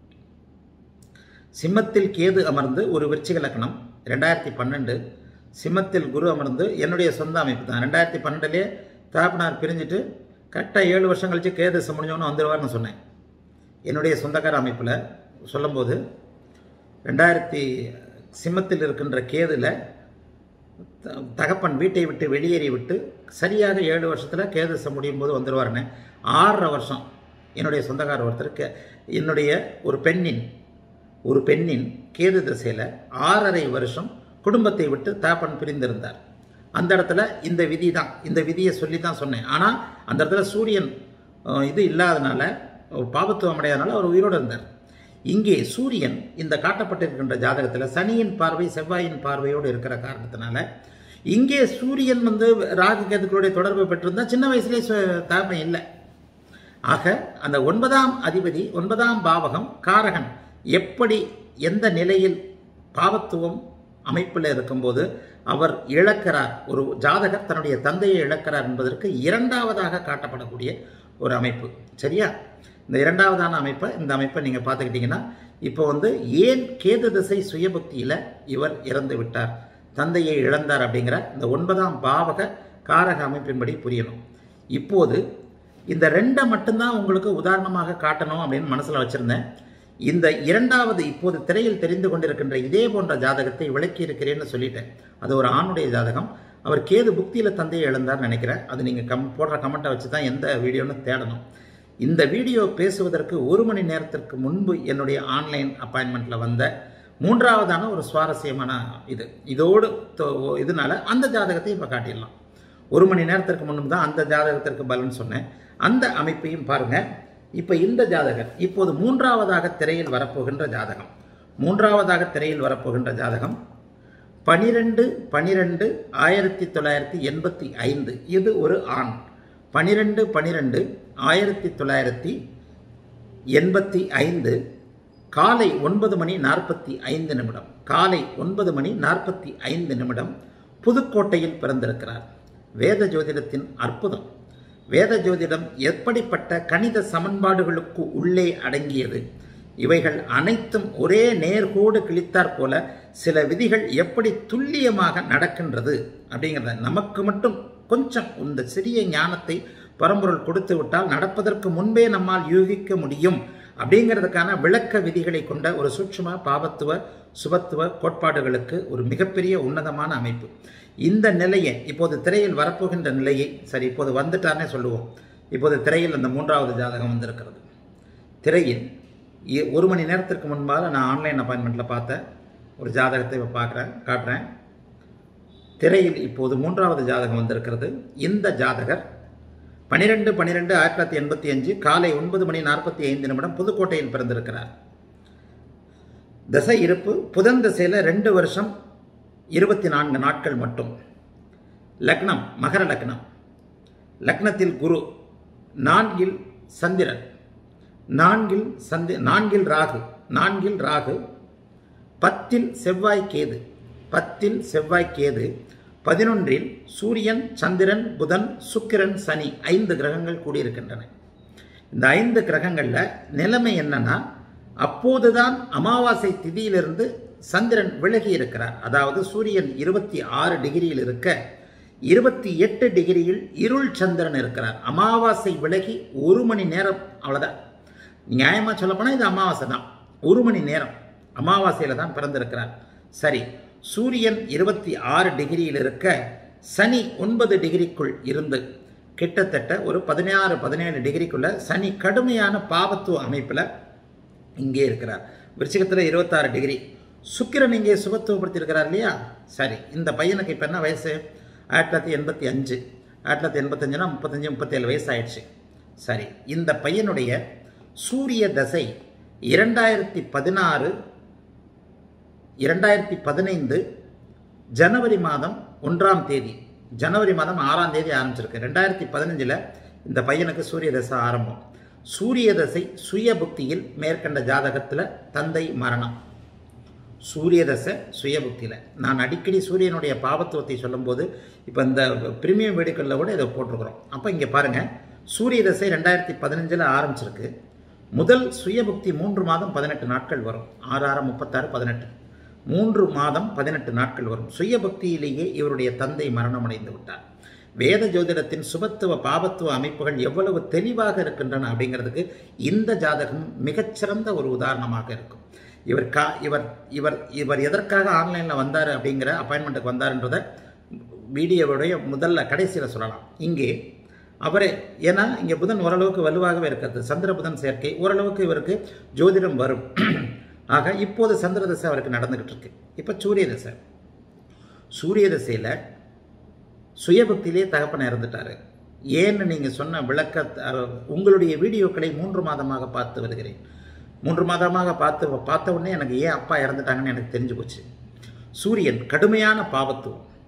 சிம்மத்தில் கேது அமர்ந்து ஒரு விருச்சிக லக்னம் ரெண்டாயிரத்தி பன்னெண்டு சிம்மத்தில் குரு அமர்ந்து என்னுடைய சொந்த அமைப்பு தான் ரெண்டாயிரத்தி பன்னெண்டுலேயே தாப்பனார் பிரிஞ்சுட்டு கரெக்டாக ஏழு வருஷம் கழித்து கேதசம் முடிஞ்சோன்னு வந்துடுவார்னு சொன்னேன் என்னுடைய சொந்தக்கார அமைப்பில் சொல்லும்போது ரெண்டாயிரத்தி சிம்மத்தில் இருக்கின்ற கேதில் தகப்பன் வீட்டை விட்டு வெளியேறி விட்டு சரியாக ஏழு வருஷத்தில் கேதசம் முடியும் போது வந்துடுவார்னு ஆறரை வருஷம் என்னுடைய சொந்தக்கார ஒருத்தருக்கு என்னுடைய ஒரு பெண்ணின் ஒரு பெண்ணின் கேது திசையில் ஆறரை வருஷம் குடும்பத்தை விட்டு தாப்பன் பிரிந்திருந்தார் அந்த இடத்துல இந்த விதி தான் இந்த விதியை சொல்லி தான் சொன்னேன் ஆனால் அந்த இடத்துல சூரியன் இது இல்லாதனால பாபத்துவம் அடையாதனால அவர் உயிரோடு இருந்தார் இங்கே சூரியன் இந்த காட்டப்பட்டிருக்கின்ற ஜாதகத்தில் சனியின் பார்வை செவ்வாயின் பார்வையோடு இருக்கிற காரணத்தினால இங்கே சூரியன் வந்து ராகு கேதுக்களுடைய தொடர்பு பெற்றிருந்தா சின்ன வயசுலேயே சு- தகப்பன் இல்லை ஆக அந்த ஒன்பதாம் அதிபதி ஒன்பதாம் பாவகம் காரகன் எப்படி எந்த நிலையில் பாவத்துவம் அமைப்பில் இருக்கும்போது அவர் இழக்கிறார் ஒரு ஜாதகர் தன்னுடைய தந்தையை இழக்கிறார் என்பதற்கு இரண்டாவதாக காட்டப்படக்கூடிய ஒரு அமைப்பு சரியா இந்த இரண்டாவதான அமைப்பை இந்த அமைப்பை நீங்கள் பார்த்துக்கிட்டிங்கன்னா இப்போ வந்து ஏன் கேது திசை சுயபுக்தியில் இவர் இறந்து விட்டார் தந்தையை இழந்தார் அப்படிங்கிற இந்த ஒன்பதாம் பாவக காரக அமைப்பின்படி புரியணும் இப்போது இந்த ரெண்டை மட்டும்தான் உங்களுக்கு உதாரணமாக காட்டணும் அப்படின்னு மனசில் வச்சுருந்தேன் இந்த இரண்டாவது இப்போது திரையில் தெரிந்து கொண்டிருக்கின்ற இதே போன்ற ஜாதகத்தை விளக்கி இருக்கிறேன்னு சொல்லிட்டேன் அது ஒரு ஆணுடைய ஜாதகம் அவர் கேது புக்தியில் தந்தையை இழந்தார்னு நினைக்கிறேன் அது நீங்கள் கம் போடுற கமெண்ட்டை வச்சு தான் எந்த வீடியோன்னு தேடணும் இந்த வீடியோ பேசுவதற்கு ஒரு மணி நேரத்திற்கு முன்பு என்னுடைய ஆன்லைன் அப்பாயின்மெண்ட்டில் வந்த மூன்றாவதான ஒரு சுவாரஸ்யமான இது இதோடு தொ- இதனால அந்த ஜாதகத்தை இப்போ காட்டிடலாம் ஒரு மணி நேரத்திற்கு முன்பு தான் அந்த ஜாதகத்திற்கு பலன் சொன்னேன் அந்த அமைப்பையும் பாருங்க இப்போ இந்த ஜாதகர் இப்போது மூன்றாவதாக திரையில் வரப்போகின்ற ஜாதகம் மூன்றாவதாக திரையில் வரப்போகின்ற ஜாதகம் பனிரெண்டு பனிரெண்டு ஆயிரத்தி தொள்ளாயிரத்தி எண்பத்தி ஐந்து இது ஒரு ஆண் பனிரெண்டு பனிரெண்டு ஆயிரத்தி தொள்ளாயிரத்தி எண்பத்தி ஐந்து காலை ஒன்பது மணி நாற்பத்தி ஐந்து நிமிடம் காலை ஒன்பது மணி நாற்பத்தி ஐந்து நிமிடம் புதுக்கோட்டையில் பிறந்திருக்கிறார் வேத ஜோதிடத்தின் அற்புதம் வேத ஜோதிடம் எப்படிப்பட்ட கணித சமன்பாடுகளுக்கு உள்ளே அடங்கியது இவைகள் அனைத்தும் ஒரே நேர்கோடு கிழித்தாற் போல சில விதிகள் எப்படி துல்லியமாக நடக்கின்றது அப்படிங்கிறத நமக்கு மட்டும் கொஞ்சம் இந்த சிறிய ஞானத்தை பரம்பொருள் கொடுத்து விட்டால் நடப்பதற்கு முன்பே நம்மால் யூகிக்க முடியும் அப்படிங்கிறதுக்கான விளக்க விதிகளை கொண்ட ஒரு சூட்சும பாவத்துவ சுபத்துவ கோட்பாடுகளுக்கு ஒரு மிகப்பெரிய உன்னதமான அமைப்பு இந்த நிலையை இப்போது திரையில் வரப்போகின்ற நிலையை சரி இப்போது வந்துட்டார்னே சொல்லுவோம் இப்போது திரையில் அந்த மூன்றாவது ஜாதகம் வந்திருக்கிறது திரையில் இ- ஒரு மணி நேரத்திற்கு முன்பாக நான் ஆன்லைன் அப்பாயின்மெண்ட்டில் பார்த்த ஒரு ஜாதகத்தை இப்போ பார்க்குறேன் காட்டுறேன் திரையில் இப்போது மூன்றாவது ஜாதகம் வந்திருக்கிறது இந்த ஜாதகர் பனிரெண்டு பன்னிரெண்டு ஆயிரத்தி தொள்ளாயிரத்தி எண்பத்தி அஞ்சு காலை ஒன்பது மணி நாற்பத்தி ஐந்து நிமிடம் புதுக்கோட்டையில் பிறந்திருக்கிறார் தசை இருப்பு புதன் திசையில் ரெண்டு வருஷம் இருபத்தி நான்கு நாட்கள் மட்டும் லக்னம் மகர லக்னம் லக்னத்தில் குரு நான்கில் சந்திரன் நான்கில் சந்தி நான்கில் ராகு நான்கில் ராகு பத்தில் செவ்வாய் கேது பத்தில் செவ்வாய் கேது பதினொன்றில் சூரியன் சந்திரன் புதன் சுக்கிரன் சனி ஐந்து கிரகங்கள் கூடியிருக்கின்றன இந்த ஐந்து கிரகங்கள்ல நிலைமை என்னன்னா அப்போதுதான் அமாவாசை திதியிலிருந்து சந்திரன் விலகி இருக்கிறார் அதாவது சூரியன் இருபத்தி ஆறு டிகிரியில் இருக்க இருபத்தி எட்டு டிகிரியில் இருள் சந்திரன் இருக்கிறார் அமாவாசை விலகி ஒரு மணி நேரம் அவ்வளவுதான் நியாயமா சொல்லப்போனால் இது அமாவாசை தான் ஒரு மணி நேரம் அமாவாசையில தான் பிறந்திருக்கிறார் சரி சூரியன் இருபத்தி ஆறு டிகிரியில் இருக்க சனி ஒன்பது டிகிரிக்குள் இருந்து கிட்டத்தட்ட ஒரு பதினாறு பதினேழு டிகிரிக்குள்ள சனி கடுமையான பாவத்துவ அமைப்பில் இங்கே இருக்கிறார் விருச்சிகத்தில் இருபத்தாறு டிகிரி சுக்கிரன் இங்கே சுபத்துவப்படுத்தியிருக்கிறார் இல்லையா சரி இந்த பையனுக்கு இப்போ என்ன வயசு ஆயிரத்தி தொள்ளாயிரத்தி எண்பத்தி அஞ்சு ஆயிரத்தி தொள்ளாயிரத்தி எண்பத்தஞ்சுனா முப்பத்தஞ்சு முப்பத்தேழு வயசு ஆயிடுச்சு சரி இந்த பையனுடைய சூரிய தசை இரண்டாயிரத்தி பதினாறு இரண்டாயிரத்தி பதினைந்து ஜனவரி மாதம் ஒன்றாம் தேதி ஜனவரி மாதம் ஆறாம் தேதி ஆரம்பிச்சிருக்கு ரெண்டாயிரத்தி பதினஞ்சில் இந்த பையனுக்கு சூரிய தசை ஆரம்பம் சூரிய தசை சுய புக்தியில் மேற்கண்ட ஜாதகத்தில் தந்தை மரணம் சூரிய தசை சுய புக்தியில் நான் அடிக்கடி சூரியனுடைய பாவத்துவத்தை சொல்லும்போது இப்போ இந்த பிரீமியம் வீடுகளில் கூட இதை போட்டிருக்கிறோம் அப்போ இங்கே பாருங்கள் சூரிய தசை ரெண்டாயிரத்தி பதினஞ்சில் ஆரம்பிச்சிருக்கு முதல் சுயபுக்தி மூன்று மாதம் பதினெட்டு நாட்கள் வரும் ஆறு ஆறு முப்பத்தாறு பதினெட்டு மூன்று மாதம் பதினெட்டு நாட்கள் வரும் சுயபக்தியிலேயே இவருடைய தந்தை மரணமடைந்து விட்டார் வேத ஜோதிடத்தின் சுபத்துவ பாபத்துவ அமைப்புகள் எவ்வளவு தெளிவாக இருக்கின்றன அப்படிங்கிறதுக்கு இந்த ஜாதகம் மிகச்சிறந்த ஒரு உதாரணமாக இருக்கும் இவர் கா இவர் இவர் இவர் எதற்காக ஆன்லைனில் வந்தார் அப்படிங்கிற அப்பாயின்மெண்ட்டுக்கு வந்தார்ன்றதை வீடியோவுடைய முதல்ல கடைசியில் சொல்லலாம் இங்கே அவரே ஏன்னா இங்கே புதன் ஓரளவுக்கு வலுவாகவே இருக்கிறது சந்திர புதன் சேர்க்கை ஓரளவுக்கு இவருக்கு ஜோதிடம் வரும் ஆக இப்போது சந்திர தசை அவருக்கு நடந்துகிட்டு இருக்கு இப்போ சூரிய தசை சூரிய தசையில் சுயபக்தியிலே தகப்பனை இறந்துட்டாரு ஏன்னு நீங்கள் சொன்ன விளக்க அஹ், உங்களுடைய வீடியோக்களை மூன்று மாதமாக பார்த்து வருகிறேன் மூன்று மாதமாக பார்த்து பார்த்த உடனே எனக்கு ஏன் அப்பா இறந்துட்டாங்கன்னு எனக்கு தெரிஞ்சு போச்சு சூரியன் கடுமையான பாவத்துவம்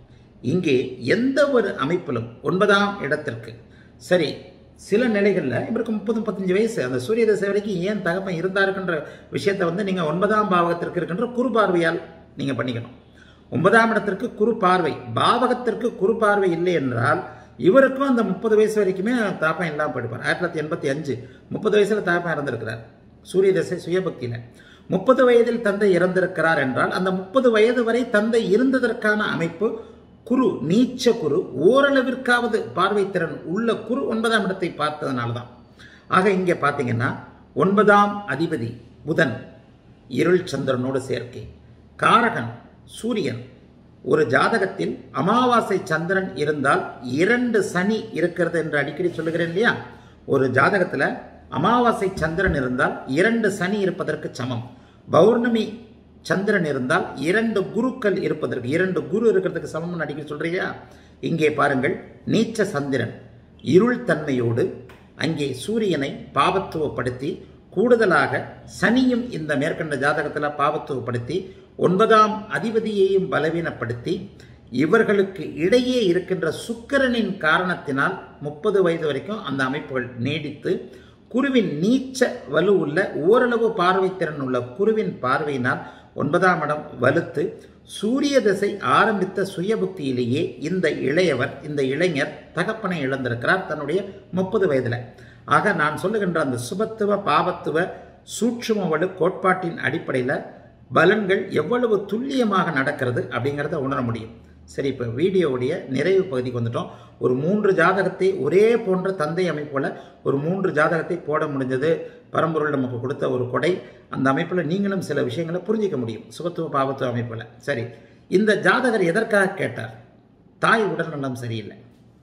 இங்கே எந்த ஒரு அமைப்பிலும் ஒன்பதாம் இடத்திற்கு சரி சில நிலைகளில் இவருக்கு முப்பது முப்பத்தஞ்சு வயசு அந்த சூரிய தசை வரைக்கும் ஏன் தகப்பன் இருந்தாருக்குன்ற விஷயத்தை வந்து நீங்கள் ஒன்பதாம் பாவகத்திற்கு இருக்கின்ற குறு பார்வையால் நீங்கள் பண்ணிக்கணும் ஒன்பதாம் இடத்திற்கு குறு பார்வை பாவகத்திற்கு குறு பார்வை இல்லை என்றால் இவருக்கும் அந்த முப்பது வயசு வரைக்குமே தாப்பம் இல்லாமல் போயிடுப்பார் ஆயிரத்தி தொள்ளாயிரத்தி எண்பத்தி அஞ்சு முப்பது வயசில் தாப்பம் இறந்திருக்கிறார் சூரிய தசை சுயபக்தியில் முப்பது வயதில் தந்தை இறந்திருக்கிறார் என்றால் அந்த முப்பது வயது வரை தந்தை இருந்ததற்கான அமைப்பு குரு நீச்ச குரு ஓரளவிற்காவது பார்வை திறன் உள்ள குரு ஒன்பதாம் இடத்தை பார்த்ததுனால தான் ஆக இங்கே பார்த்தீங்கன்னா ஒன்பதாம் அதிபதி புதன் இருள் சந்திரனோடு சேர்க்கை காரகன் சூரியன் ஒரு ஜாதகத்தில் அமாவாசை சந்திரன் இருந்தால் இரண்டு சனி இருக்கிறது என்று அடிக்கடி சொல்லுகிறேன் இல்லையா ஒரு ஜாதகத்தில் அமாவாசை சந்திரன் இருந்தால் இரண்டு சனி இருப்பதற்கு சமம் பௌர்ணமி சந்திரன் இருந்தால் இரண்டு குருக்கள் இருப்பதற்கு இரண்டு குரு இருக்கிறதுக்கு சமம்னு அடிக்கடி சொல்றீங்க இங்கே பாருங்கள் நீச்ச சந்திரன் இருள் தன்மையோடு அங்கே சூரியனை பாவத்துவப்படுத்தி கூடுதலாக சனியும் இந்த மேற்கண்ட ஜாதகத்தில் பாவத்துவப்படுத்தி ஒன்பதாம் அதிபதியையும் பலவீனப்படுத்தி இவர்களுக்கு இடையே இருக்கின்ற சுக்கிரனின் காரணத்தினால் முப்பது வயது வரைக்கும் அந்த அமைப்புகள் நீடித்து குருவின் நீச்ச வலு உள்ள ஓரளவு பார்வைத்திறன் உள்ள குருவின் பார்வையினால் ஒன்பதாம் இடம் வலுத்து சூரிய திசை ஆரம்பித்த சுயபுக்தியிலேயே இந்த இளையவர் இந்த இளைஞர் தகப்பனை இழந்திருக்கிறார் தன்னுடைய முப்பது வயதில் ஆக நான் சொல்லுகின்ற அந்த சுபத்துவ பாவத்துவ சூட்சும வலு கோட்பாட்டின் அடிப்படையில் பலன்கள் எவ்வளவு துல்லியமாக நடக்கிறது அப்படிங்கிறத உணர முடியும் சரி இப்போ வீடியோவுடைய நிறைவு பகுதிக்கு வந்துட்டோம் ஒரு மூன்று ஜாதகத்தை ஒரே போன்ற தந்தை அமைப்போல ஒரு மூன்று ஜாதகத்தை போட முடிஞ்சது பரம்பொருள் நமக்கு கொடுத்த ஒரு கொடை அந்த அமைப்பில் நீங்களும் சில விஷயங்களை புரிஞ்சிக்க முடியும் சுகத்துவ பாவத்துவ அமைப்பில் சரி இந்த ஜாதகர் எதற்காக கேட்டார் தாய் உடல்நலம் சரியில்லை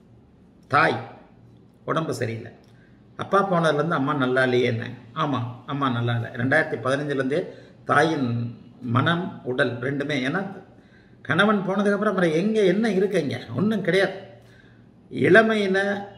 தாய் உடம்பு சரியில்லை அப்பா போனதுலேருந்து அம்மா நல்லா இல்லையே என்ன ஆமாம் அம்மா நல்லா இல்லை ரெண்டாயிரத்தி பதினஞ்சுலேருந்தே தாயின் மனம் உடல் ரெண்டுமே ஏன்னா கணவன் போனதுக்கப்புறம் அப்புறம் எங்கே என்ன இருக்குங்க ஒன்றும் கிடையாது இளமையில்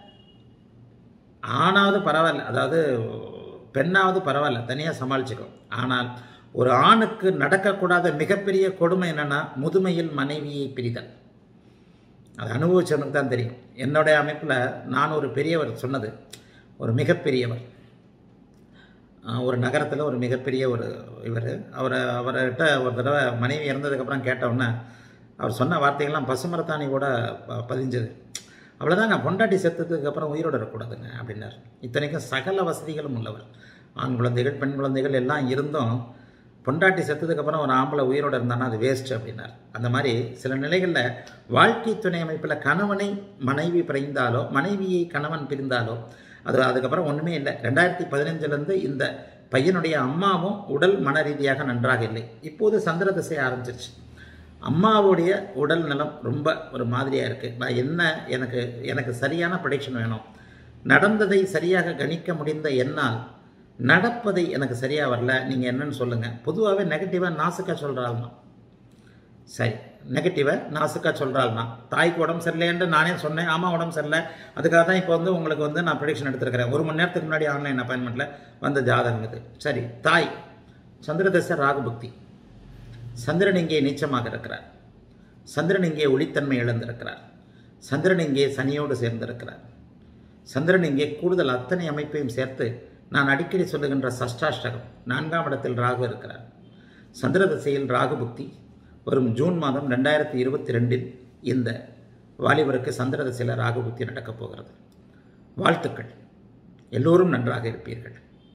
ஆணாவது பரவாயில்ல அதாவது பெண்ணாவது பரவாயில்ல தனியாக சமாளிச்சுக்கும் ஆனால் ஒரு ஆணுக்கு நடக்கக்கூடாத மிகப்பெரிய கொடுமை என்னென்னா முதுமையில் மனைவியை பிரிதல் அது அனுபவிச்சவனுக்கு தான் தெரியும் என்னுடைய அமைப்பில் நான் ஒரு பெரியவர் சொன்னது ஒரு மிகப்பெரியவர் ஒரு நகரத்தில் ஒரு மிகப்பெரிய ஒரு இவர் அவரை அவர்கிட்ட ஒரு தடவை மனைவி இறந்ததுக்கப்புறம் கேட்டவுடனே அவர் சொன்ன வார்த்தைகள்லாம் பசுமரத்தாணி கூட பதிஞ்சது அவ்வளோதாங்க பொண்டாட்டி செத்ததுக்கு அப்புறம் உயிரோடு இருக்கக்கூடாதுங்க அப்படின்னார் இத்தனைக்கும் சகல வசதிகளும் உள்ளவர் ஆண் குழந்தைகள் பெண் குழந்தைகள் எல்லாம் இருந்தும் பொண்டாட்டி செத்ததுக்கப்புறம் ஒரு ஆம்பளை உயிரோடு இருந்தானா அது வேஸ்ட் அப்படின்னார் அந்த மாதிரி சில நிலைகளில் வாழ்க்கை துணை அமைப்பில் கணவனை மனைவி பிரிந்தாலோ மனைவியை கணவன் பிரிந்தாலோ அது அதுக்கப்புறம் ஒன்றுமே இல்லை ரெண்டாயிரத்தி பதினஞ்சுலேருந்து இந்த பையனுடைய அம்மாவும் உடல் மன ரீதியாக நன்றாக இல்லை இப்போது சந்திர திசை ஆரம்பிச்சிருச்சு அம்மாவுடைய உடல் நலம் ரொம்ப ஒரு மாதிரியாக இருக்குது நான் என்ன எனக்கு எனக்கு சரியான ப்ரொடிக்ஷன் வேணும் நடந்ததை சரியாக கணிக்க முடிந்த என்னால் நடப்பதை எனக்கு சரியாக வரல நீங்கள் என்னன்னு சொல்லுங்கள் பொதுவாகவே நெகட்டிவாக நாசுக்காக சொல்கிறாள்னா சரி நெகட்டிவை நாசுக்காக சொல்கிறாள்னா தாய்க்கு உடம்பு சரியில்லைன்னு நானே சொன்னேன் ஆமாம் உடம்பு சரியில்லை அதுக்காக தான் இப்போ வந்து உங்களுக்கு வந்து நான் ப்ரொடிக்ஷன் எடுத்துருக்கிறேன் ஒரு மணி நேரத்துக்கு முன்னாடி ஆன்லைன் அப்பாயின்மெண்ட்டில் வந்த ஜாதகம் இது சரி தாய் சந்திரதச ராகுபக்தி சந்திரன் இங்கே நீச்சமாக இருக்கிறார் சந்திரன் இங்கே ஒளித்தன்மை இழந்திருக்கிறார் சந்திரன் இங்கே சனியோடு சேர்ந்திருக்கிறார் சந்திரன் இங்கே கூடுதல் அத்தனை அமைப்பையும் சேர்த்து நான் அடிக்கடி சொல்லுகின்ற சஷ்டாஷ்டகம் நான்காம் இடத்தில் ராகு இருக்கிறார் சந்திர திசையில் ராகு புக்தி வரும் ஜூன் மாதம் ரெண்டாயிரத்தி இருபத்தி ரெண்டில் இந்த வாலிபருக்கு சந்திர திசையில் ராகு புக்தி நடக்கப் போகிறது வாழ்த்துக்கள் எல்லோரும் நன்றாக இருப்பீர்கள்